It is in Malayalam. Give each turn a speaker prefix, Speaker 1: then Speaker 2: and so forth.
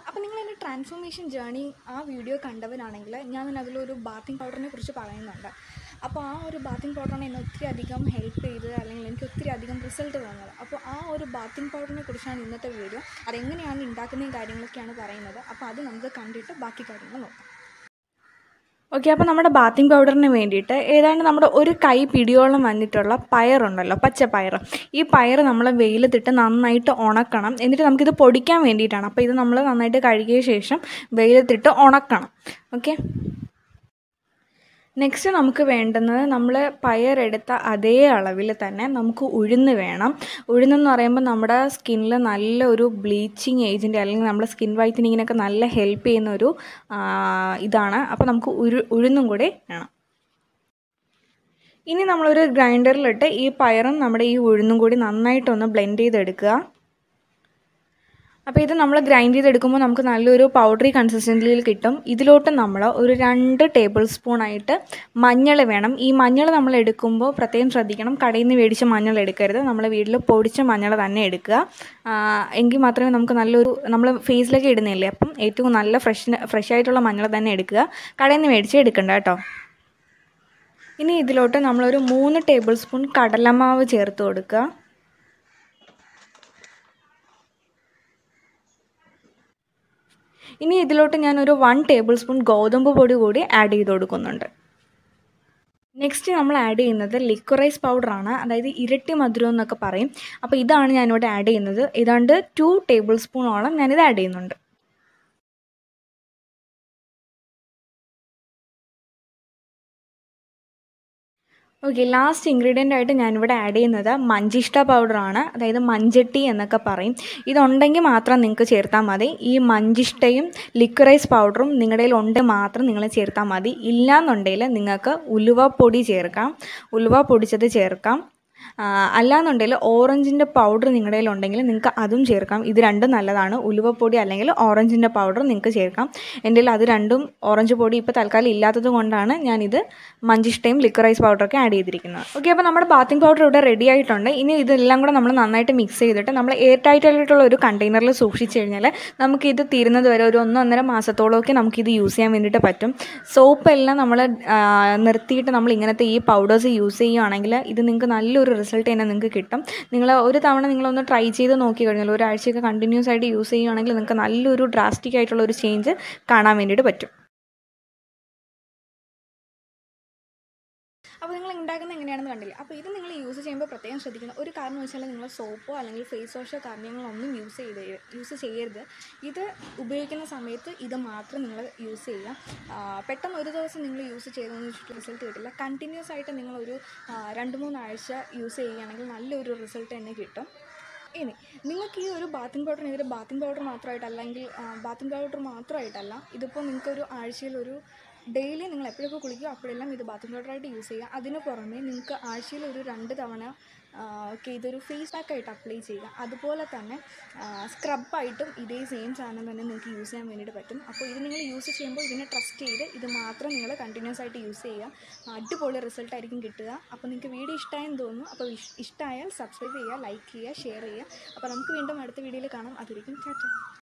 Speaker 1: അപ്പോൾ നിങ്ങൾ എൻ്റെ ട്രാൻസ്ഫോർമേഷൻ ജേണി ആ വീഡിയോ കണ്ടവരാണെങ്കിൽ ഞാൻ അതിലൊരു ബാത്തിങ് പൗഡറിനെ കുറിച്ച് പറയുന്നുണ്ട് അപ്പോൾ ആ ഒരു ബാത്തിങ് പൗഡറാണ് എന്നെ ഒത്തിരി അധികം ഹെൽപ്പ് ചെയ്തത് അല്ലെങ്കിൽ എനിക്ക് ഒത്തിരി അധികം റിസൾട്ട് തന്നത് അപ്പോൾ ആ ഒരു ബാത്തിങ് പൗഡറിനെ കുറിച്ചാണ് ഇന്നത്തെ വീഡിയോ അതെങ്ങനെയാണ് ഉണ്ടാക്കുന്നതും കാര്യങ്ങളൊക്കെയാണ് പറയുന്നത് അപ്പോൾ അത് നമുക്ക് കണ്ടിട്ട് ബാക്കി കാര്യങ്ങൾ നോക്കാം ഓക്കെ അപ്പോൾ നമ്മുടെ ബാത്തിങ് പൗഡറിന് വേണ്ടിയിട്ട് ഏതാണ്ട് നമ്മുടെ ഒരു കൈ പിടിയോളം വന്നിട്ടുള്ള പയറുണ്ടല്ലോ പച്ച പയർ ഈ പയർ നമ്മൾ വെയിലത്തിട്ട് നന്നായിട്ട് ഉണക്കണം എന്നിട്ട് നമുക്കിത് പൊടിക്കാൻ വേണ്ടിയിട്ടാണ് അപ്പോൾ ഇത് നമ്മൾ നന്നായിട്ട് കഴുകിയ ശേഷം വെയിലത്തിട്ട് ഉണക്കണം ഓക്കെ നെക്സ്റ്റ് നമുക്ക് വേണ്ടുന്നത് നമ്മൾ പയറെടുത്ത അതേ അളവിൽ തന്നെ നമുക്ക് ഉഴുന്ന് വേണം ഉഴുന്നെന്ന് പറയുമ്പോൾ നമ്മുടെ സ്കിന്നിൽ നല്ല ഒരു ബ്ലീച്ചിങ് ഏജൻറ്റ് അല്ലെങ്കിൽ നമ്മുടെ സ്കിൻ വൈറ്റനിങ്ങിനൊക്കെ നല്ല ഹെൽപ്പ് ചെയ്യുന്ന ഒരു ആ, ഇതാണ് അപ്പോൾ നമുക്ക് ഉരു ഉഴുന്നും കൂടി വേണം ഇനി നമ്മളൊരു ഗ്രൈൻഡറിലിട്ട് ഈ പയറും നമ്മുടെ ഈ ഉഴുന്നും കൂടി നന്നായിട്ടൊന്ന് ബ്ലെൻഡ് ചെയ്തെടുക്കുക അപ്പോൾ ഇത് നമ്മൾ ഗ്രൈൻഡ് ചെയ്തെടുക്കുമ്പോൾ നമുക്ക് നല്ലൊരു പൗഡറി കൺസിസ്റ്റൻസിയിൽ കിട്ടും ഇതിലോട്ട് നമ്മൾ ഒരു രണ്ട് ടേബിൾ സ്പൂൺ ആയിട്ട് മഞ്ഞൾ വേണം ഈ മഞ്ഞൾ നമ്മൾ എടുക്കുമ്പോൾ പ്രത്യേകം ശ്രദ്ധിക്കണം കടയിൽ നിന്ന് മേടിച്ച മഞ്ഞൾ എടുക്കരുത് നമ്മൾ വീട്ടിൽ പൊടിച്ച മഞ്ഞൾ തന്നെ എടുക്കുക ആ, എങ്കിൽ മാത്രമേ നമുക്ക് നല്ലൊരു നമ്മൾ ഫേസിലൊക്കെ ഇടുന്നില്ലേ അപ്പം ഏറ്റവും നല്ല ഫ്രഷ് ഫ്രഷ് ആയിട്ടുള്ള മഞ്ഞൾ തന്നെ എടുക്കുക കടയിൽ നിന്ന് മേടിച്ച് എടുക്കണ്ട കേട്ടോ ഇനി ഇതിലോട്ട് നമ്മളൊരു മൂന്ന് ടേബിൾ സ്പൂൺ കടലമാവ് ചേർത്ത് കൊടുക്കുക ഇനി ഇതിലോട്ട് ഞാനൊരു വൺ ടേബിൾ സ്പൂൺ ഗോതമ്പ് പൊടി കൂടി ആഡ് ചെയ്ത് കൊടുക്കുന്നുണ്ട് നെക്സ്റ്റ് നമ്മൾ ആഡ് ചെയ്യുന്നത് ലിക്വറൈസ് പൗഡറാണ് അതായത് ഇരട്ടി മധുരം എന്നൊക്കെ പറയും അപ്പോൾ ഇതാണ് ഞാനിവിടെ ആഡ് ചെയ്യുന്നത് ഏതാണ്ട് ടു ടേബിൾ സ്പൂണോളം ഞാനിത് ആഡ് ചെയ്യുന്നുണ്ട് ഓക്കെ ലാസ്റ്റ് ഇൻഗ്രീഡിയൻ്റ് ആയിട്ട് ഞാനിവിടെ ആഡ് ചെയ്യുന്നത് മഞ്ചിഷ്ട പൗഡറാണ് അതായത് മഞ്ചട്ടി എന്നൊക്കെ പറയും ഇതുണ്ടെങ്കിൽ മാത്രം നിങ്ങൾക്ക് ചേർത്താൽ മതി ഈ മഞ്ചിഷ്ടയും ലിക്വറൈസ് പൗഡറും നിങ്ങളുടെ കയ്യിൽ ഉണ്ടെങ്കിൽ മാത്രം നിങ്ങൾ ചേർത്താൽ മതി ഇല്ലാന്നുണ്ടെങ്കിൽ നിങ്ങൾക്ക് ഉലുവപ്പൊടി ചേർക്കാം ഉലുവ പൊടിച്ചത് ചേർക്കാം ആ, അല്ലാന്നുണ്ടെങ്കിൽ ഓറഞ്ചിൻ്റെ പൗഡർ നിങ്ങളുടെ കയ്യിൽ ഉണ്ടെങ്കിൽ നിങ്ങൾക്ക് അതും ചേർക്കാം ഇത് രണ്ടും നല്ലതാണ് ഉലുവപ്പൊടി അല്ലെങ്കിൽ ഓറഞ്ചിൻ്റെ പൗഡർ നിങ്ങൾക്ക് ചേർക്കാം എൻ്റെ കയ്യിൽ അത് രണ്ടും ഓറഞ്ച് പൊടി ഇപ്പോൾ തൽക്കാലം ഇല്ലാത്തത് കൊണ്ടാണ് ഞാനിത് മഞ്ചിഷ്ടയും ലിക്വറൈസ് പൗഡറൊക്കെ ആഡ് ചെയ്തിരിക്കുന്നത് ഓക്കെ അപ്പോൾ നമ്മുടെ ബാത്തിങ് പൗഡർ ഇവിടെ റെഡി ആയിട്ടുണ്ട് ഇനി ഇതെല്ലാം കൂടെ നമ്മൾ നന്നായിട്ട് മിക്സ് ചെയ്തിട്ട് നമ്മൾ എയർ ടൈറ്റ് ആയിട്ടുള്ള ഒരു കണ്ടെയ്നറിൽ സൂക്ഷിച്ച് കഴിഞ്ഞാൽ നമുക്കിത് തീരുന്നത് വരെ ഒരു ഒന്നൊന്നര മാസത്തോളമൊക്കെ നമുക്കിത് യൂസ് ചെയ്യാൻ വേണ്ടിയിട്ട് പറ്റും സോപ്പ് എല്ലാം നമ്മൾ നിർത്തിയിട്ട് നമ്മൾ ഇങ്ങനത്തെ ഈ പൗഡേഴ്സ് യൂസ് ചെയ്യുകയാണെങ്കിൽ ഇത് നിങ്ങൾക്ക് നല്ലൊരു റിസൾട്ട് തന്നെ നിങ്ങൾക്ക് കിട്ടും നിങ്ങൾ ഒരു തവണ നിങ്ങളൊന്ന് ട്രൈ ചെയ്ത് നോക്കി കഴിഞ്ഞാൽ ഒരാഴ്ചയൊക്കെ കണ്ടിന്യൂസ് ആയിട്ട് യൂസ് ചെയ്യുകയാണെങ്കിൽ നിങ്ങൾക്ക് നല്ലൊരു ഡ്രാസ്റ്റിക് ആയിട്ടുള്ള ഒരു ചേഞ്ച് കാണാൻ വേണ്ടിയിട്ട് പറ്റും അപ്പോൾ നിങ്ങൾ ഉണ്ടാക്കുന്നത് എങ്ങനെയാണെന്ന് കണ്ടില്ല അപ്പോൾ ഇത് നിങ്ങൾ യൂസ് ചെയ്യുമ്പോൾ പ്രത്യേകം ശ്രദ്ധിക്കണം ഒരു കാരണം വെച്ചാൽ നിങ്ങൾ സോപ്പോ അല്ലെങ്കിൽ ഫേസ് വാഷോ കാര്യങ്ങളൊന്നും യൂസ് ചെയ്ത് യൂസ് ചെയ്യരുത് ഇത് ഉപയോഗിക്കുന്ന സമയത്ത് ഇത് മാത്രം നിങ്ങൾ യൂസ് ചെയ്യുക ആ, പെട്ടെന്ന് ഒരു ദിവസം നിങ്ങൾ യൂസ് ചെയ്തതെന്ന് വെച്ചിട്ട് റിസൾട്ട് കിട്ടില്ല കണ്ടിന്യൂസ് ആയിട്ട് നിങ്ങളൊരു ആ, രണ്ട് മൂന്നാഴ്ച യൂസ് ചെയ്യുകയാണെങ്കിൽ നല്ലൊരു റിസൾട്ട് തന്നെ കിട്ടും ഇനി നിങ്ങൾക്ക് ഈ ഒരു ബാത്തിങ് പൗഡർ ഇതിൽ ബാത്തിങ് പൗഡർ മാത്രമായിട്ട് അല്ലെങ്കിൽ ബാത്തിങ് പൗഡർ മാത്രമായിട്ടല്ല ഇതിപ്പോൾ നിങ്ങൾക്കൊരു ആഴ്ചയിൽ ഒരു ഡെയിലി നിങ്ങൾ എപ്പോഴൊക്കെ കുളിക്കുക അപ്പോഴെല്ലാം ഇത് ബാത്തിങ് പൗഡറായിട്ട് യൂസ് ചെയ്യുക അതിന് പുറമെ നിങ്ങൾക്ക് ആഴ്ചയിൽ ഒരു രണ്ട് തവണ ഒക്കെ ഇതൊരു ഫേസ് പാക്കായിട്ട് അപ്ലൈ ചെയ്യുക അതുപോലെ തന്നെ സ്ക്രബായിട്ടും ഇതേ സെയിം സാധനം തന്നെ നിങ്ങൾക്ക് യൂസ് ചെയ്യാൻ വേണ്ടിയിട്ട് പറ്റും അപ്പോൾ ഇത് നിങ്ങൾ യൂസ് ചെയ്യുമ്പോൾ ഇതിനെ ട്രസ്റ്റ് ചെയ്ത് ഇത് മാത്രം നിങ്ങൾ കണ്ടിന്യൂസ് ആയിട്ട് യൂസ് ചെയ്യുക അടിപൊളി റിസൾട്ട് ആയിരിക്കും കിട്ടുക അപ്പോൾ നിങ്ങൾക്ക് വീഡിയോ ഇഷ്ടമായെന്ന് തോന്നുന്നു അപ്പോൾ ഇഷ്- ഇഷ്ടമായാൽ സബ്സ്ക്രൈബ് ചെയ്യുക ലൈക്ക് ചെയ്യുക ഷെയർ ചെയ്യുക അപ്പോൾ നമുക്ക് വീണ്ടും അടുത്ത വീഡിയോയിൽ കാണാം അതിരിക്കും ചാറ്റ